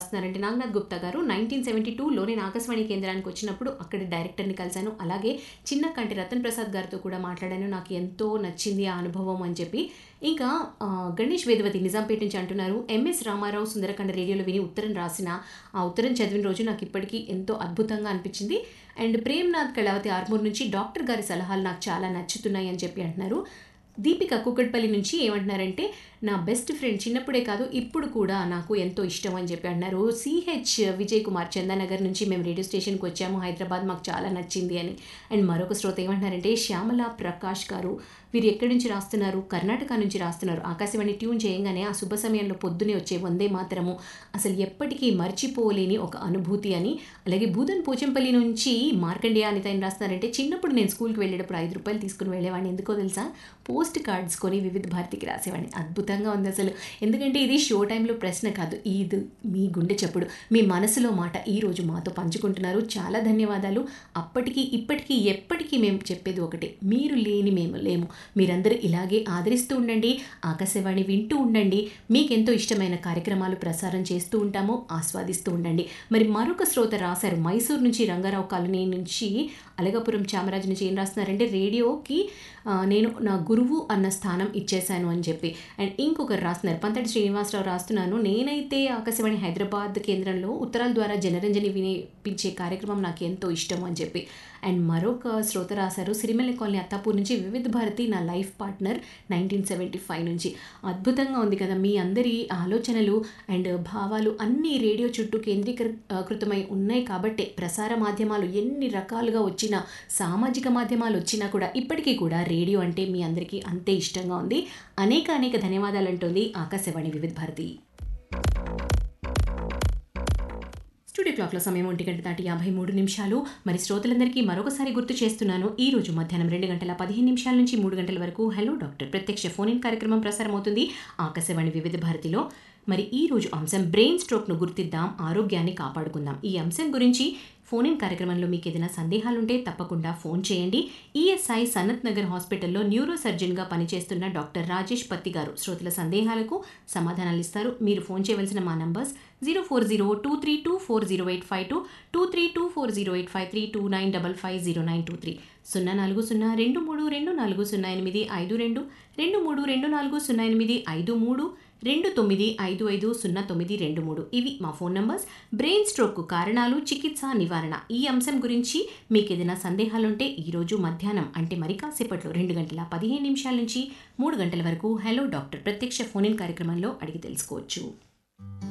రాస్తున్నారంటే నాగనాథ్ గుప్తా గారు nineteen seventy టూలో నేను ఆకాశవాణి కేంద్రానికి వచ్చినప్పుడు అక్కడ డైరెక్టర్ని కలిశాను అలాగే చిన్న కంటి రతన్ ప్రసాద్ గారితో కూడా మాట్లాడాను నాకు ఎంతో నచ్చింది ఆ అనుభవం అని చెప్పి ఇంకా ఆ, గణేష్ వేదవతి నిజాంపేట నుంచి అంటున్నారు ఎంఎస్ రామారావు సుందరకాండ రేడియోలో విని ఉత్తరం రాసిన ఆ ఉత్తరం చదివిన రోజు నాకు ఇప్పటికీ ఎంతో అద్భుతంగా అనిపించింది అండ్ ప్రేమ్నాథ్ కళావతి ఆర్మూర్ నుంచి డాక్టర్ గారి సలహాలు నాకు చాలా నచ్చుతున్నాయి అని చెప్పి అంటున్నారు దీపిక కుక్కట్పల్లి నుంచి ఏమంటున్నారంటే నా బెస్ట్ ఫ్రెండ్ చిన్నప్పుడే కాదు ఇప్పుడు కూడా నాకు ఎంతో ఇష్టం అని చెప్పి అన్నారు సిహెచ్ విజయ్ కుమార్ చందానగర్ నుంచి మేము రేడియో స్టేషన్కి వచ్చాము హైదరాబాద్ మాకు చాలా నచ్చింది అని అండ్ మరొక శ్రోత ఏమంటున్నారంటే శ్యామల ప్రకాష్ గారు వీరు ఎక్కడి నుంచి రాస్తున్నారు కర్ణాటక నుంచి రాస్తున్నారు ఆకాశవాణి ట్యూన్ చేయంగానే ఆ శుభ సమయంలో పొద్దునే వచ్చే వందే మాత్రము అసలు ఎప్పటికీ మర్చిపోలేని ఒక అనుభూతి అని అలాగే భూదన్ పోచంపల్లి నుంచి మార్కండేయ అనిత ఏం రాస్తున్నారంటే చిన్నప్పుడు నేను స్కూల్కి వెళ్ళేటప్పుడు ఐదు రూపాయలు తీసుకుని వెళ్ళేవాడిని ఎందుకో తెలుసా పోస్ట్ కార్డ్స్ కొని వివిధ భారతికి రాసేవాడిని అద్భుతంగా ఉంది అసలు ఎందుకంటే ఇది షో టైంలో ప్రశ్న కాదు ఇది మీ గుండె చప్పుడు మీ మనసులో మాట ఈ రోజు మాతో పంచుకుంటున్నారు చాలా ధన్యవాదాలు అప్పటికి ఇప్పటికీ ఎప్పటికీ మేము చెప్పేది ఒకటే మీరు లేని మేము లేము మీరందరూ ఇలాగే ఆదరిస్తూ ఉండండి ఆకాశవాణి వింటూ ఉండండి మీకెంతో ఇష్టమైన కార్యక్రమాలు ప్రసారం చేస్తూ ఉంటాము ఆస్వాదిస్తూ ఉండండి మరి మరొక శ్రోత రాశారు మైసూర్ నుంచి రంగారావు కాలనీ నుంచి అలగపురం చామరాజు నుంచి ఏం రాస్తున్నారంటే రేడియోకి ఆ, నేను నా గురువు అన్న స్థానం ఇచ్చేశాను అని చెప్పి అండ్ ఇంకొకరు రాస్తున్నారు పంతటి శ్రీనివాసరావు రాస్తున్నాను నేనైతే ఆకాశవాణి హైదరాబాద్ కేంద్రంలో ఉత్తరాల ద్వారా జనరంజని వినిపించే కార్యక్రమం నాకు ఎంతో ఇష్టం అని చెప్పి అండ్ మరొక శ్రోత రాశారు సిరిమల్లి కాలనీ అత్తాపూర్ నుంచి వివిధ భారతి నా life partner nineteen seventy five నుంచి అద్భుతంగా ఉంది కదా మీ అందరి ఆలోచనలు అండ్ భావాలు అన్నీ రేడియో చుట్టూ కేంద్రీకృతమై ఉన్నాయి కాబట్టే ప్రసార మాధ్యమాలు ఎన్ని రకాలుగా వచ్చినా సామాజిక మాధ్యమాలు వచ్చినా కూడా ఇప్పటికీ కూడా రేడియో అంటే మీ అందరికీ అంతే ఇష్టంగా ఉంది అనేక అనేక ధన్యవాదాలు అంటుంది ఆకాశవాణి వివిధ భారతి స్టూడియో క్లాక్లో సమయం ఒంటి గంట దాటి యాభై మూడు నిమిషాలు మరి శ్రోతలందరికీ మరొకసారి గుర్తు చేస్తున్నాను ఈ రోజు మధ్యాహ్నం రెండు గంటల పదిహేను నిమిషాల నుంచి మూడు గంటల వరకు హలో డాక్టర్ ప్రత్యక్ష ఫోన్ ఇన్ కార్యక్రమం ప్రసారం అవుతుంది ఆకాశవాణి వివిధ భారతిలో మరి ఈ రోజు అంశం బ్రెయిన్ స్ట్రోక్ను గుర్తిద్దాం ఆరోగ్యాన్ని కాపాడుకుందాం ఈ అంశం గురించి ఫోన్ ఇన్ కార్యక్రమంలో మీకు ఏదైనా సందేహాలుంటే తప్పకుండా ఫోన్ చేయండి ఈఎస్ఐ సనత్ నగర్ హాస్పిటల్లో న్యూరో సర్జన్గా పనిచేస్తున్న డాక్టర్ రాజేష్ పత్తి గారు శ్రోతల సందేహాలకు సమాధానాలు ఇస్తారు మీరు ఫోన్ చేయవలసిన మా numbers zero four zero two three two four zero eight five two two three two four zero eight five three two nine double five zero nine two three సున్నా నాలుగు సున్నా రెండు మూడు రెండు నాలుగు సున్నా ఎనిమిది ఐదు రెండు రెండు మూడు రెండు నాలుగు సున్నా ఎనిమిది ఐదు మూడు రెండు తొమ్మిది ఐదు ఐదు సున్నా తొమ్మిది రెండు మూడు ఇవి మా ఫోన్ నంబర్స్ బ్రెయిన్ స్ట్రోక్ కారణాలు చికిత్స నివారణ ఈ అంశం గురించి మీకు ఏదైనా సందేహాలుంటే ఈరోజు మధ్యాహ్నం అంటే మరి కాసేపట్లో రెండు గంటల పదిహేను నిమిషాల నుంచి మూడు గంటల వరకు హలో డాక్టర్ ప్రత్యక్ష ఫోన్ ఇన్ కార్యక్రమంలో అడిగి తెలుసుకోవచ్చు